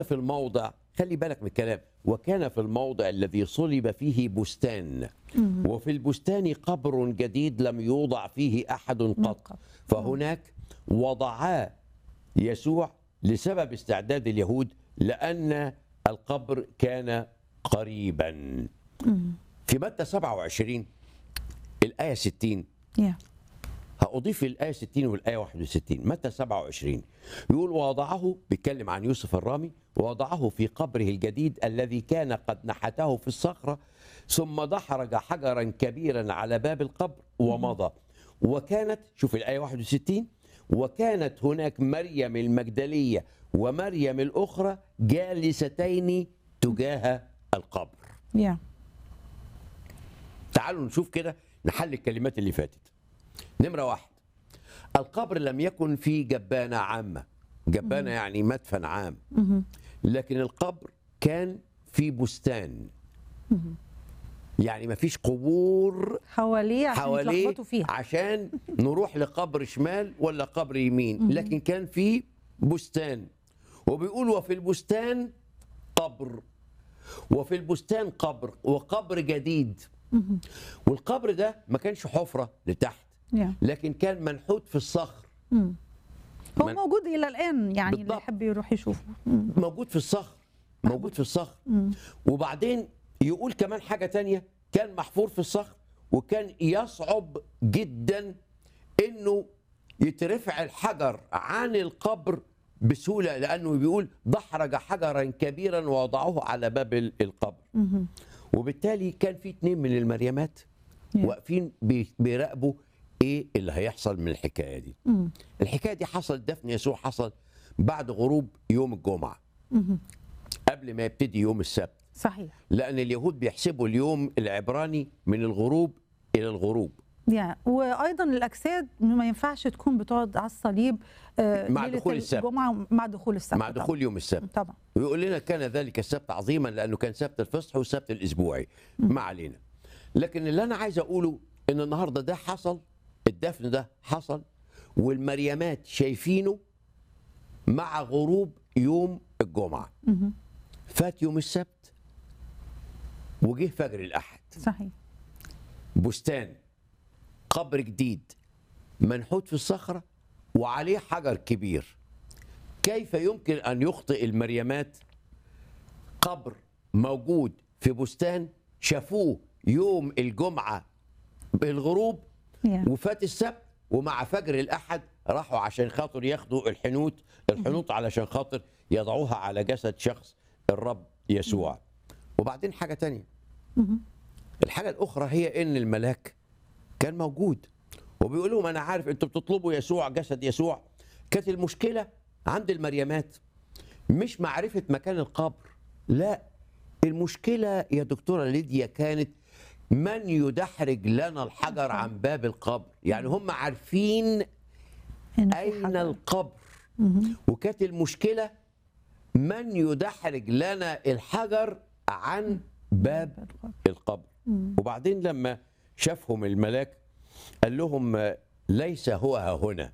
في الموضع خلي بالك من الكلام وكان في الموضع الذي صلب فيه بستان وفي البستان قبر جديد لم يوضع فيه احد قط قط. فهناك وضعا يسوع لسبب استعداد اليهود لان القبر كان قريبا في متى 27 الايه 60 يا هأضيف الآية 60 والآية 61 متى 27 يقول ووضعه بيتكلم عن يوسف الرامي ووضعه في قبره الجديد الذي كان قد نحته في الصخرة ثم دحرج حجرا كبيرا على باب القبر ومضى وكانت شوف الآية 61 وكانت هناك مريم المجدلية ومريم الأخرى جالستين تجاه القبر يا تعالوا نشوف كده نحل الكلمات اللي فاتت نمرة واحد القبر لم يكن في جبانة عامة جبانة يعني مدفن عام لكن القبر كان في بستان يعني ما فيش قبور حواليه عشان حواليه يتلخبطوا فيها عشان نروح لقبر شمال ولا قبر يمين لكن كان في بستان وبيقول وفي البستان قبر وفي البستان قبر وقبر جديد والقبر ده ما كانش حفرة لتحت يا لكن كان منحوت في الصخر هو من- موجود الى الان يعني اللي بالضبط. يحب يروح يشوفه مم. موجود في الصخر موجود في الصخر وبعدين يقول كمان حاجة تانية كان محفور في الصخر وكان يصعب جدا انه يترفع الحجر عن القبر بسهولة لأنه بيقول دحرج حجرا كبيرا ووضعه على باب ال- القبر وبالتالي كان في اتنين من المريمات Yeah. واقفين بي- بيراقبوا ايه اللي هيحصل من الحكايه دي الحكايه دي حصل دفن يسوع حصل بعد غروب يوم الجمعه قبل ما يبتدي يوم السبت صحيح لان اليهود بيحسبوا اليوم العبراني من الغروب الى الغروب يعني وايضا الاجساد ما ينفعش تكون بتقعد على الصليب آه، مع ليلة دخول السبت. الجمعه مع دخول السبت مع دخول يوم السبت طبعا, طبعا. ويقول لنا كان ذلك السبت عظيما لانه كان سبت الفصح والسبت الاسبوعي ما علينا لكن اللي انا عايز اقوله ان النهارده ده حصل الدفن ده حصل والمريمات شايفينه مع غروب يوم الجمعه فات يوم السبت وجه فجر الاحد صحيح بستان قبر جديد منحوت في الصخرة وعليه حجر كبير كيف يمكن أن يخطئ المريمات قبر موجود في بستان شافوه يوم الجمعة بالغروب يا. وفات السبت ومع فجر الأحد راحوا عشان خاطر ياخدوا الحنوت الحنوط علشان خاطر يضعوها على جسد شخص الرب يسوع وبعدين حاجة تانية الحاجة الأخرى هي إن الملاك كان موجود وبيقول لهم أنا عارف أنتوا بتطلبوا يسوع جسد يسوع كانت المشكلة عند المريمات مش معرفة مكان القبر لا المشكلة يا دكتورة ليديا كانت من يدحرج لنا الحجر عن باب القبر يعني هم عارفين إن في أين حجر. القبر وكانت المشكلة من يدحرج لنا الحجر عن باب القبر وبعدين لما شافهم الملاك قال لهم آه، ليس هو ها هنا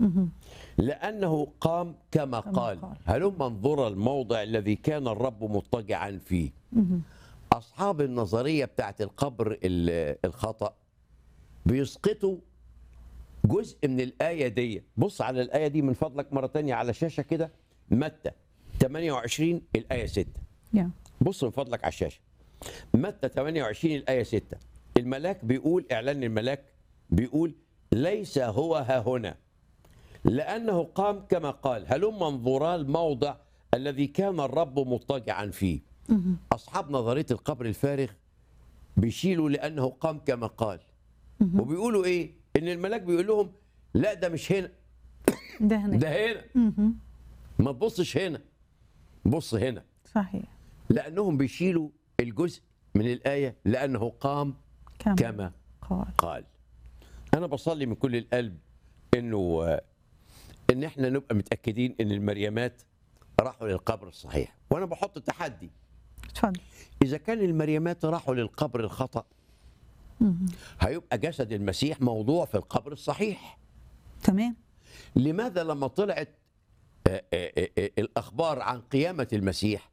لأنه قام كما قال قال. هلم انظر الموضع الذي كان الرب مضطجعا فيه أصحاب النظرية بتاعت القبر ال- الخطأ بيسقطوا جزء من الآية دي بص على الآية دي من فضلك مرة تانية على شاشة كده متى 28 الآية 6 يا. بص من فضلك على الشاشة متى 28 الآية 6 الملاك بيقول إعلان الملاك بيقول ليس هو ها هنا لأنه قام كما قال هلم انظرا الموضع الذي كان الرب مضطجعا فيه أصحاب نظرية القبر الفارغ بيشيلوا لأنه قام كما قال وبيقولوا إيه إن الملاك بيقول لهم لا ده مش هنا ده هنا ده هنا ما تبصش هنا بص هنا صحيح لأنهم بيشيلوا الجزء من الآية لأنه قام كما, كما قال قال أنا بصلي من كل القلب إنه آه، إن إحنا نبقى متأكدين إن المريمات راحوا للقبر الصحيح وأنا بحط تحدي اتفضل إذا كان المريمات راحوا للقبر الخطأ هيبقى جسد المسيح موضوع في القبر الصحيح تمام لماذا لما طلعت آه، آه، آه، الاخبار عن قيامه المسيح